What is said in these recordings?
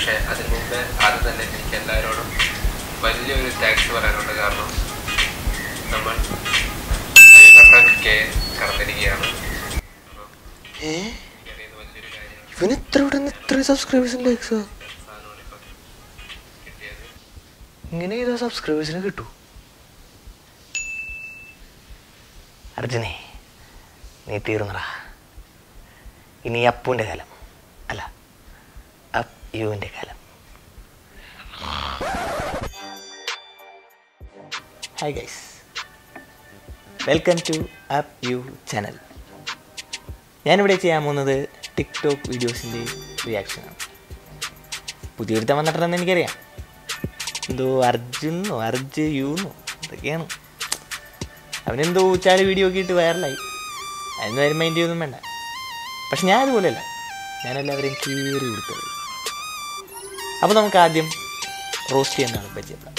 പക്ഷേ അതിന് മുമ്പേ ആദ്യം തന്നെ എനിക്ക് എല്ലാവരോടും വലിയൊരു താങ്ക്സ് പറയാനുണ്ട് കാരണം നമ്മൾ ഹൺഡ്രഡ് കെ കടന്നിരിക്കുകയാണ് അപ്പം ഏ എനിക്കറിയുന്ന വലിയൊരു കാര്യമാണ് ഇവന് എത്ര ഇവിടെ നിന്ന് ഇത്ര സബ്സ്ക്രൈബേഴ്സിന് ലൈക്സാ സാധനമാണ് ഇപ്പം കിട്ടിയത് ഇങ്ങനെ ചെയ്താൽ സബ്സ്ക്രൈബേഴ്സിന് കിട്ടൂ അർജുനെ നീ തീർന്നടാ ഇനി അപ്പുവിൻ്റെ കാലം അല്ല അപ്പ് യുവിൻ്റെ കാലം hi guys welcome to up you channel ഞാനിവിടെ ചെയ്യാൻ പോകുന്നത് ടിക്ടോക്ക് വീഡിയോസിൻ്റെ റിയാക്ഷനാണ് പുതിയൊരുത്തൻ വന്നിട്ടുണ്ടെന്ന് എനിക്കറിയാം എന്തോ അർജുനോ അർജ് യുന്നോ എന്തൊക്കെയാണ് അവനെന്തോ ഊച്ചാല് വീഡിയോ ഒക്കെ ഇട്ട് വൈറലായി അതിന് വരും മൈൻഡ് ചെയ്യൊന്നും വേണ്ട പക്ഷെ ഞാൻ അതുപോലെയല്ല ഞാൻ എല്ലാവരെയും കീറി കൊടുത്തത് അപ്പോൾ നമുക്ക് ആദ്യം റോസ്റ്റ് ചെയ്യുന്നതാണ് പരിചയപ്പെടാം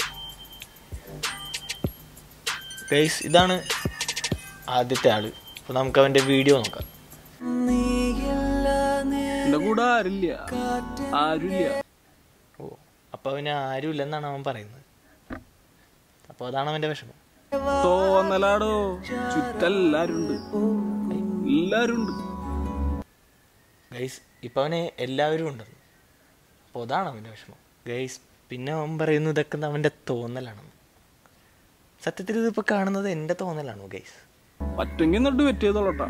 ഗൈസ് ഇതാണ് ആദ്യത്തെ ആള് അപ്പോൾ നമുക്ക് അവൻ്റെ വീഡിയോ നോക്കാം എന്റെ കൂടെ ആരില്ല ആരുമില്ല ഓ അപ്പോൾ അവന് ആരുമില്ലെന്നാണ് അവൻ പറയുന്നത് അപ്പോൾ അതാണ് അവൻ്റെ വിഷമം തോന്നലാടോ ചുറ്റെല്ലാരും ഉണ്ട് എല്ലാരും ഉണ്ട് ഗൈസ് ഇപ്പം അവന് എല്ലാവരും ഉണ്ടെന്ന് അപ്പോൾ അതാണ് അവൻ്റെ വിഷമം ഗൈസ് പിന്നെ അവൻ പറയുന്നു ഇതൊക്കെ അവൻ്റെ തോന്നലാണെന്ന് സത്യത്തിൽ ഇതിപ്പോൾ കാണുന്നത് എൻ്റെ തോന്നലാണോ ഗൈസ് പറ്റുമെങ്കിൽ എന്നിട്ട് വെറ്റ് ചെയ്തോളട്ടാ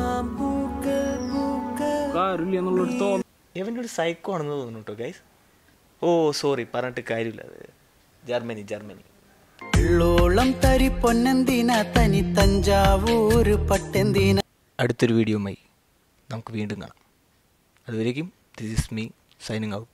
ആരുമില്ല എന്നുള്ളൊരു തോന്നൽ ഇവൻ്റെ ഒരു സൈക്കോ ആണെന്ന് തോന്നുന്നു കേട്ടോ ഗൈസ് ഓ സോറി പറഞ്ഞിട്ട് കാര്യമില്ല അത് ജർമ്മനി ജർമ്മനി ഉള്ളോളം തരി പൊന്നെന്തിന തനി തഞ്ചാവൂര് പട്ടെന്തിന അടുത്തൊരു വീഡിയോയുമായി നമുക്ക് വീണ്ടും കാണാം അതുവരേക്കും this is me signing out